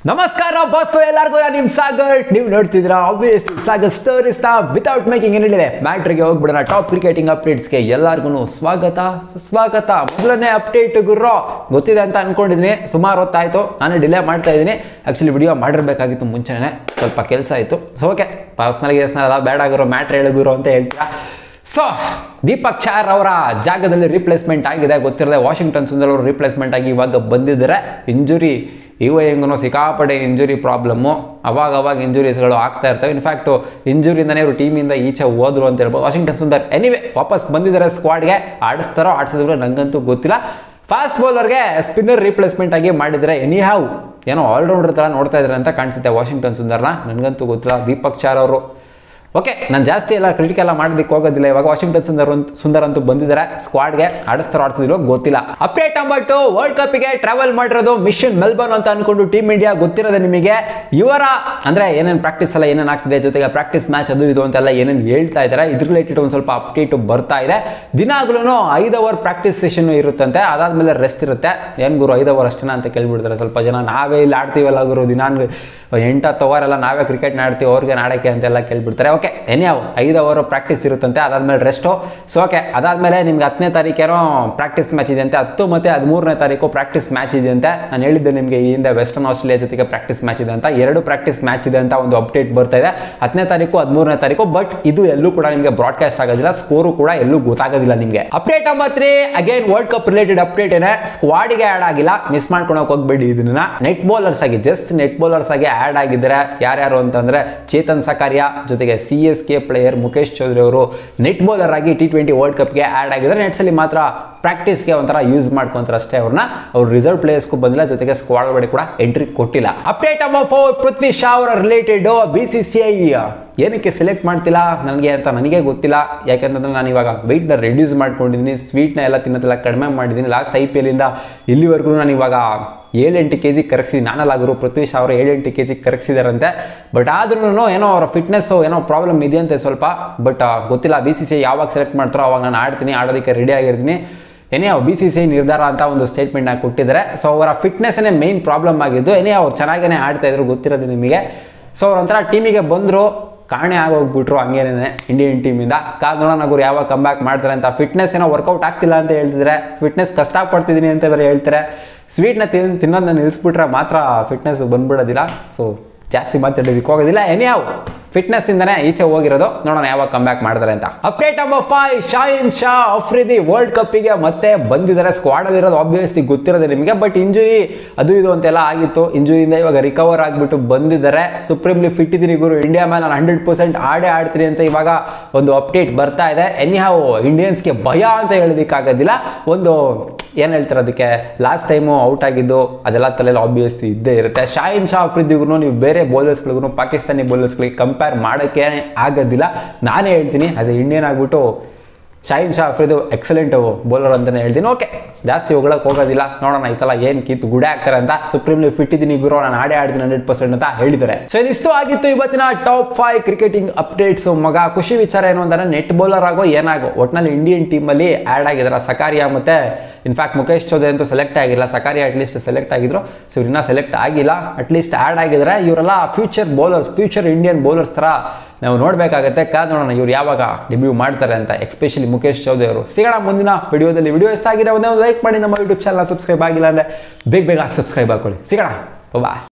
ನಮಸ್ಕಾರ ಬಸ್ ಎಲ್ಲರಿಗೂ ನಾನು ನಿಮ್ ಸಾಗರ್ ನೀವು ನೋಡ್ತಿದ್ದೀರಾ ಆಬ್ವಿಯಸ್ ಸಾಗರ್ ಸ್ಟೋರೀಸ್ ನ ವಿತೌಟ್ ಮೇಕಿಂಗ್ ಏನಿದೆ ಮ್ಯಾಟ್ರಿಗೆ ಹೋಗ್ಬಿಡೋಣ ಟಾಪ್ ಕ್ರಿಕೆಟಿಂಗ್ ಅಪ್ಡೇಟ್ಸ್ಗೆ ಎಲ್ಲರಿಗೂ ಸ್ವಾಗತ ಸುಸ್ವಾಗತ ಮೊದಲನೇ ಅಪ್ಡೇಟ್ ಗುರು ಗೊತ್ತಿದೆ ಅಂತ ಅನ್ಕೊಂಡಿದ್ದೀನಿ ಸುಮಾರು ಹೊತ್ತಾಯ್ತು ನಾನು ಡಿಲೇ ಮಾಡ್ತಾ ಇದ್ದೀನಿ ಆ್ಯಕ್ಚುಲಿ ವಿಡಿಯೋ ಮಾಡಿರ್ಬೇಕಾಗಿತ್ತು ಮುಂಚೆನೆ ಸ್ವಲ್ಪ ಕೆಲಸ ಆಯಿತು ಸೊ ಓಕೆ ಪರ್ಸ್ನಲ್ ಗೇಸ್ನಲ್ ಎಲ್ಲ ಬೇಡ ಗುರು ಮ್ಯಾಟ್ರ್ ಹೇಳು ಗುರು ಅಂತ ಹೇಳ್ತೀರಾ ಸೊ ದೀಪಕ್ ಚಾರ್ ಅವರ ಜಾಗದಲ್ಲಿ ರಿಪ್ಲೇಸ್ಮೆಂಟ್ ಆಗಿದೆ ಗೊತ್ತಿರದೆ ವಾಷಿಂಗ್ಟನ್ ಸುಂದರ್ ಅವರು ರಿಪ್ಲೇಸ್ಮೆಂಟ್ ಆಗಿ ಇವಾಗ ಬಂದಿದ್ದಾರೆ ಇಂಜುರಿ ಇವ ಹೆಂಗೂ ಸಿಕ್ಕಾಪಟ್ಟೆ ಇಂಜುರಿ ಪ್ರಾಬ್ಲಮ್ಮು ಅವಾಗ ಅವಾಗ ಇಂಜುರೀಸ್ಗಳು ಆಗ್ತಾ ಇರ್ತವೆ ಇನ್ಫ್ಯಾಕ್ಟು ಇಂಜುರಿಯಿಂದನೇ ಇವರು ಟೀಮಿಂದ ಈಚೆ ಹೋದ್ರು ಅಂತ ಹೇಳ್ಬೋದು ವಾಷಿಂಗ್ಟನ್ ಸುಂದರ್ ಎನಿವೆ ವಾಪಸ್ ಬಂದಿದ್ದಾರೆ ಸ್ಕ್ವಾಡ್ಗೆ ಆಡಿಸ್ತಾರೋ ಆಡಿಸಿದ್ರು ನಂಗಂತೂ ಗೊತ್ತಿಲ್ಲ ಫಾಸ್ಟ್ ಬೌಲರ್ಗೆ ಸ್ಪಿನ್ನರ್ ರಿಪ್ಲೇಸ್ಮೆಂಟ್ ಆಗಿ ಮಾಡಿದರೆ ಎನಿ ಹಾವ್ ಏನೋ ಆಲ್ರೌಂಡರ್ ಥರ ನೋಡ್ತಾ ಇದ್ದಾರೆ ಅಂತ ಕಾಣಿಸುತ್ತೆ ವಾಷಿಂಗ್ಟನ್ ಸುಂದರ್ನ ನನಗಂತೂ ಗೊತ್ತಿಲ್ಲ ದೀಪಕ್ ಚಾರ್ ಅವರು ಓಕೆ ನಾನು ಜಾಸ್ತಿ ಎಲ್ಲ ಕ್ರಿಟಿಕ್ ಎಲ್ಲ ಮಾಡೋದಕ್ಕೆ ಹೋಗೋದಿಲ್ಲ ಇವಾಗ ವಾಷಿಂಗ್ಟನ್ ಸುಂದರ್ ಅಂತ ಸುಂದರ್ ಅಂತೂ ಬಂದಿದ್ದಾರೆ ಸ್ಕ್ವಾಡ್ಗೆ ಆಡಿಸ್ತಾರೋ ಆಡಿಸಿದ್ರು ಗೊತ್ತಿಲ್ಲ ಅಪ್ಡೇಟ್ ನಂಬರ್ ಟು ವರ್ಲ್ಡ್ ಕಪ್ಗೆ ಟ್ರಾವೆಲ್ ಮಾಡಿರೋದು ಮಿಷನ್ ಮೆಲ್ಬರ್ನ್ ಅಂತ ಅನ್ಕೊಂಡು ಟೀಮ್ ಇಂಡಿಯಾ ಗೊತ್ತಿರೋದು ನಿಮಗೆ ಇವರ ಅಂದ್ರೆ ಏನೇನು ಪ್ರಾಕ್ಟೀಸ್ ಎಲ್ಲ ಏನೇನು ಆಗ್ತಿದೆ ಜೊತೆಗೆ ಪ್ರಾಕ್ಟೀಸ್ ಮ್ಯಾಚ್ ಅದು ಇದು ಅಂತೆಲ್ಲ ಏನೇನು ಹೇಳ್ತಾ ಇದ್ದಾರೆ ಇದ್ರ ರಿಲೇಟೆಡ್ ಒಂದು ಸ್ವಲ್ಪ ಅಪ್ಡೇಟ್ ಬರ್ತಾ ಇದೆ ದಿನಾಗ್ಲೂ ಐದು ಅವರ್ ಪ್ರಾಕ್ಟೀಸ್ ಸೆಷನ್ ಇರುತ್ತಂತೆ ಅದಾದ್ಮೇಲೆ ರೆಸ್ಟ್ ಇರುತ್ತೆ ಏನು ಗುರು ಐದು ಅವರ್ ಅಷ್ಟೇನಾ ಅಂತ ಕೇಳ್ಬಿಡ್ತಾರೆ ಸ್ವಲ್ಪ ಜನ ನಾವೇ ಇಲ್ಲಿ ಆಡ್ತೀವಲ್ಲ ಗುರು ದಿನ ಎಂಟತ್ತು ಅವರ್ ಎಲ್ಲ ನಾವೇ ಕ್ರಿಕೆಟ್ ಆಡ್ತೀವಿ ಅವ್ರಿಗೆ ಆಡೋಕ್ಕೆ ಅಂತೆಲ್ಲ ಕೇಳ್ಬಿಡ್ತಾರೆ ಓಕೆ ಎನಿಯಾವ್ ಐದು ಅವರ್ ಪ್ರಾಕ್ಟೀಸ್ ಇರುತ್ತಂತೆ ಅದಾದ್ಮೇಲೆ ರೆಸ್ಟು ಸೊ ಓಕೆ ಅದಾದ್ಮೇಲೆ ನಿಮ್ಗೆ ಹತ್ತನೇ ತಾರೀಕೇನೋ ಪ್ರಾಕ್ಟೀಸ್ ಮ್ಯಾಚ್ ಇದೆ ಅಂತೆ ಹತ್ತು ಮತ್ತು ಹದಿಮೂರನೇ ತಾರೀಕು ಪ್ರಾಕ್ಟೀಸ್ ಮ್ಯಾಚ್ ಇದೆ ಅಂತೆ ನಾನು ಹೇಳಿದ್ದೆ ನಿಮಗೆ ಈ ಹಿಂದೆ ವೆಸ್ಟರ್ನ್ ಆಸ್ಟ್ರೇಲಿಯಾ ಜೊತೆಗೆ ಪ್ರಾಕ್ಟೀಸ್ ಮ್ಯಾಚ್ ಇದೆ ಅಂತ ಎರಡು ಪ್ರಾಕ್ಟೀಸ್ ಮ್ಯಾಚ್ ಇದೆ ಅಂತ ಒಂದು ಅಪ್ಡೇಟ್ ಬರ್ತಾ ಇದೆ ಹತ್ತನೇ ತಾರೀಕು ಹದಿಮೂರನೇ ತಾರೀಕು ಬಟ್ ಇದು ಎಲ್ಲೂ ಕೂಡ ನಿಮಗೆ ಬ್ರಾಡ್ಕಾಸ್ಟ್ ಆಗೋದಿಲ್ಲ ಸ್ಕೋರು ಕೂಡ ಎಲ್ಲೂ ಗೊತ್ತಾಗೋದಿಲ್ಲ ನಿಮಗೆ update number three again world cup related update ಏನೇ ಸ್ಕ್ವಾಡ್ಗೆ ಆ್ಯಡ್ ಆಗಿಲ್ಲ ಮಿಸ್ ಮಾಡ್ಕೊಳಕ್ ಹೋಗ್ಬೇಡಿ ಇದನ್ನ ನೆಟ್ ಬೌಲರ್ಸ್ ಆಗಿ ಜಸ್ಟ್ ನೆಟ್ ಬೌಲರ್ಸ್ ಆಗಿ ಆ್ಯಡ್ ಆಗಿದ್ದಾರೆ ಯಾರ್ಯಾರು ಅಂತಂದ್ರೆ ಚೇತನ್ ಸಕಾರಿಯಾ ಜೊತೆಗೆ C S K player Mukesh Choudhary ಅವರು ನೆಟ್ ಬೌಲರ್ ಆಗಿ ಟಿ ಟ್ವೆಂಟಿ ವರ್ಲ್ಡ್ ಕಪ್ಗೆ ಆ್ಯಡ್ ಆಗಿದ್ದಾರೆ ನೆಟ್ಸಲ್ಲಿ ಮಾತ್ರ ಪ್ರಾಕ್ಟೀಸ್ಗೆ ಒಂಥರ ಯೂಸ್ ಮಾಡ್ಕೊಂತಾರೆ ಅಷ್ಟೇ ಅವ್ರನ್ನ ಅವ್ರು ರಿಸರ್ವ್ ಪ್ಲೇಯರ್ಸ್ಗೂ ಬಂದಿಲ್ಲ ಜೊತೆಗೆ ಸ್ಕ್ವಾಡ್ ಒಳಗಡೆ ಕೂಡ ಎಂಟ್ರಿ ಕೊಟ್ಟಿಲ್ಲ update number four Prithvi Shaw ಅವರ related B C C I ಏನಕ್ಕೆ ಸೆಲೆಕ್ಟ್ ಮಾಡ್ತಿಲ್ಲ ನನಗೆ ಅಂತ ನನಗೆ ಗೊತ್ತಿಲ್ಲ ಯಾಕೆಂತಂದ್ರೆ ನಾನು ಇವಾಗ ವೆಯ್ಟ್ನ ರೆಡ್ಯೂಸ್ ಮಾಡ್ಕೊಂಡಿದ್ದೀನಿ ಸ್ವೀಟ್ನ ಎಲ್ಲ ತಿನ್ನೋದೆಲ್ಲ ಕಡಿಮೆ ಮಾಡಿದ್ದೀನಿ ಲಾಸ್ಟ್ ಐ ಪಿ ಎಲ್ಲಿಂದ ಇಲ್ಲಿವರೆಗೂ ನಾನು ಇವಾಗ ಏಳೆಂಟು ಕೆ ಜಿ ಕರಗಿಸಿದ್ದೀನಿ ನಾನಲ್ಲಾಗರು ಪೃಥ್ವಿ ಶಾ ಅವರು ಏಳೆಂಟು ಕೆ ಜಿ ಕರಗಿಸಿದಾರಂತೆ ಬಟ್ ಆದ್ರೂ ಏನೋ ಅವರ ಫಿಟ್ನೆಸ್ಸು ಏನೋ ಪ್ರಾಬ್ಲಮ್ ಇದೆಯಂತೆ ಸ್ವಲ್ಪ ಬಟ್ ಗೊತ್ತಿಲ್ಲ B C C I select ಮಾಡ್ತಾರೋ ಅವಾಗ ನಾನು ಆಡ್ತೀನಿ ಆಡೋದಕ್ಕೆ ರೆಡಿ ಆಗಿರ್ತೀನಿ ಏನೇ ಬಿ ಸಿ ಸಿ ನಿರ್ಧಾರ ಅಂತ ಒಂದು ಸ್ಟೇಟ್ಮೆಂಟ್ನ ಕೊಟ್ಟಿದ್ದಾರೆ ಸೊ ಅವರ ಫಿಟ್ನೆಸ್ಸೇ ಮೇನ್ ಪ್ರಾಬ್ಲಮ್ ಆಗಿದ್ದು ಏನೇ ಅವ್ರು ಚೆನ್ನಾಗೇ ಆಡ್ತಾ ಇದ್ರು ಗೊತ್ತಿರೋದು ನಿಮಗೆ ಸೊ ಅವ್ರು ಒಂಥರ ಟೀಮಿಗೆ ಬಂದರು ಕಾಣೆ ಆಗೋಗ್ಬಿಟ್ರು ಹಂಗೇನೆ ಇಂಡಿಯನ್ ಟೀಮಿಂದ ಕಾದ್ ನೋಡೋಣ ಅವ್ರು ಯಾವಾಗ ಕಮ್ ಬ್ಯಾಕ್ ಮಾಡ್ತಾರೆ ಅಂತ ಫಿಟ್ನೆಸ್ ಏನೋ ವರ್ಕೌಟ್ ಆಗ್ತಿಲ್ಲ ಅಂತ ಹೇಳ್ತಿದ್ರೆ ಫಿಟ್ನೆಸ್ ಕಷ್ಟಪಡ್ತಿದ್ದೀನಿ ಅಂತ ಬೇರೆ ಹೇಳ್ತಾರೆ ಸ್ವೀಟ್ನ ತಿನ್ ತಿನ್ನೋದನ್ನ ನಿಲ್ಲಿಸ್ಬಿಟ್ರೆ ಮಾತ್ರ ಫಿಟ್ನೆಸ್ ಬಂದ್ಬಿಡೋದಿಲ್ಲ ಸೊ ಜಾಸ್ತಿ ಮಾತಾಡೋದಕ್ಕೆ ಹೋಗೋದಿಲ್ಲ ಎನಿಯಾವ್ ಫಿಟ್ನೆಸ್ ಇಂದನೇ ಈಚೆ ಹೋಗಿರೋದು ನೋಡೋಣ ಯಾವಾಗ ಕಮ್ ಬ್ಯಾಕ್ ಮಾಡ್ತಾರೆ ಅಂತ update number five Shaheen Shah Afridi world ಕಪ್ಪಿಗೆ ಮತ್ತೆ ಬಂದಿದ್ದಾರೆ ಸ್ಕ್ವಾಡ್ ಅಲ್ಲಿ ಇರೋದು ಆಬ್ವಿಯಸ್ಲಿ ಗೊತ್ತಿರೋದು ನಿಮಗೆ ಬಟ್ ಇಂಜುರಿ ಅದು ಇದು ಅಂತೆಲ್ಲ ಆಗಿತ್ತು ಇಂಜುರಿಯಿಂದ ಇವಾಗ ರಿಕವರ್ ಆಗಿಬಿಟ್ಟು ಬಂದಿದ್ದಾರೆ ಸುಪ್ರೀಂಲಿ ಫಿಟ್ ಇದ್ದೀನಿ ಗುರು ಇಂಡಿಯಾ ಮೇಲೆ ನಾನು ಹಂಡ್ರೆಡ್ ಪರ್ಸೆಂಟ್ ಆಡೇ ಆಡ್ತೀನಿ ಅಂತ ಇವಾಗ ಒಂದು ಅಪ್ಡೇಟ್ ಬರ್ತಾ ಇದೆ ಎನಿ ಹಾವ್ ಇಂಡಿಯನ್ಸ್ಗೆ ಭಯ ಅಂತ ಹೇಳೋದಕ್ಕಾಗೋದಿಲ್ಲ ಒಂದು ಏನು ಹೇಳ್ತಾರೆ ಅದಕ್ಕೆ ಲಾಸ್ಟ್ ಟೈಮು ಔಟ್ ಆಗಿದ್ದು ಅದೆಲ್ಲ ತಲೆಯಲ್ಲಿ ಆಬ್ವಿಯಸ್ಲಿ ಇದ್ದೇ ಇರುತ್ತೆ ಶಾಹಿನ್ ಶಾ ಅಫ್ರಿದಿಗೂ ನೀವು ಬೇರೆ ಬೌಲರ್ಸ್ಗಳಿಗೂ ಪಾಕಿಸ್ತಾನಿ ಬೌಲರ್ಸ್ಗಳಿಗೆ ಕಂಪೇರ್ ಮಾಡೋಕ್ಕೆ ಆಗೋದಿಲ್ಲ ನಾನೇ ಹೇಳ್ತೀನಿ ಆಸ್ ಎ ಇಂಡಿಯನ್ ಆಗಿಬಿಟ್ಟು ಶಾಹಿನ್ ಶಾ ಅಫ್ರಿದು ಎಕ್ಸಲೆಂಟ್ ಬೌಲರ್ ಅಂತಲೇ ಹೇಳ್ತೀನಿ ಓಕೆ ಜಾಸ್ತಿ ಹೋಗ್ಳಕ್ಕೆ ಹೋಗೋದಿಲ್ಲ ನೋಡೋಣ ಈ ಸಲ ಏನು ಕಿತ್ತು ಗುಡೆ ಆಗ್ತಾರೆ ಅಂತ ಸುಪ್ರೀಂಲಿ ಫಿಟ್ ಇದ್ದೀನಿ ಗುರು ನಾನು ಆಡೇ ಆಡ್ತೀನಿ ಹಂಡ್ರೆಡ್ ಪರ್ಸೆಂಟ್ ಅಂತ ಹೇಳಿದ್ದಾರೆ ಸೊ ಇದಿಷ್ಟು ಆಗಿತ್ತು ಇವತ್ತಿನ ಟಾಪ್ ಫೈವ್ ಕ್ರಿಕೆಟಿಂಗ್ ಅಪ್ಡೇಟ್ಸ್ ಮಗ ಖುಷಿ ವಿಚಾರ ಏನು ಅಂದರೆ ನೆಟ್ ಬೌಲರ್ ಆಗೋ ಏನಾಗೋ ಒಟ್ಟಿನಲ್ಲಿ ಇಂಡಿಯನ್ ಟೀಮಲ್ಲಿ ಆ್ಯಡ್ ಆಗಿದ್ದಾರೆ ಸಕಾರಿಯಾ ಮತ್ತು ಇನ್ಫ್ಯಾಕ್ಟ್ ಮುಖೇಶ್ ಚೌಧರಿ ಅಂತೂ ಸೆಲೆಕ್ಟ್ ಆಗಿಲ್ಲ ಸಕಾರಿಯಾ ಅಟ್ಲೀಸ್ಟ್ ಸೆಲೆಕ್ಟ್ ಆಗಿದ್ರು ಸೊ ಇವ್ರನ್ನ ಸೆಲೆಕ್ಟ್ ಆಗಿಲ್ಲ ಅಟ್ಲೀಸ್ಟ್ ಆ್ಯಡ್ ಆಗಿದ್ದಾರೆ ಇವರೆಲ್ಲ future bowlers future Indian bowlers ಥರ ನಾವು ನೋಡಬೇಕಾಗತ್ತೆ ಕಾದ್ ನೋಡೋಣ ಇವ್ರು ಯಾವಾಗ ಡೆಬ್ಯೂ ಮಾಡ್ತಾರೆ ಅಂತ ಎಸ್ಪೆಷಲಿ ಮುಖೇಶ್ ಚೌಧರಿ ಅವರು ಸಿಗೋಣ ಮುಂದಿನ ವಿಡಿಯೋದಲ್ಲಿ ವಿಡಿಯೋ ಇಷ್ಟ ಆಗಿದೆ ಒಂದೇ ಒಂದು ಲೈಕ್ ಮಾಡಿ ನಮ್ಮ ಯೂಟ್ಯೂಬ್ ಚಾನಲ್ ಸಬ್ಸ್ಕ್ರೈಬ್ ಆಗಿಲ್ಲ ಅಂದರೆ ಬೇಗ ಬೇಗ ಸಬ್ಸ್ಕ್ರೈಬ್ ಹಾಕೊಳ್ಳಿ ಸಿಗೋಣ ಬಾ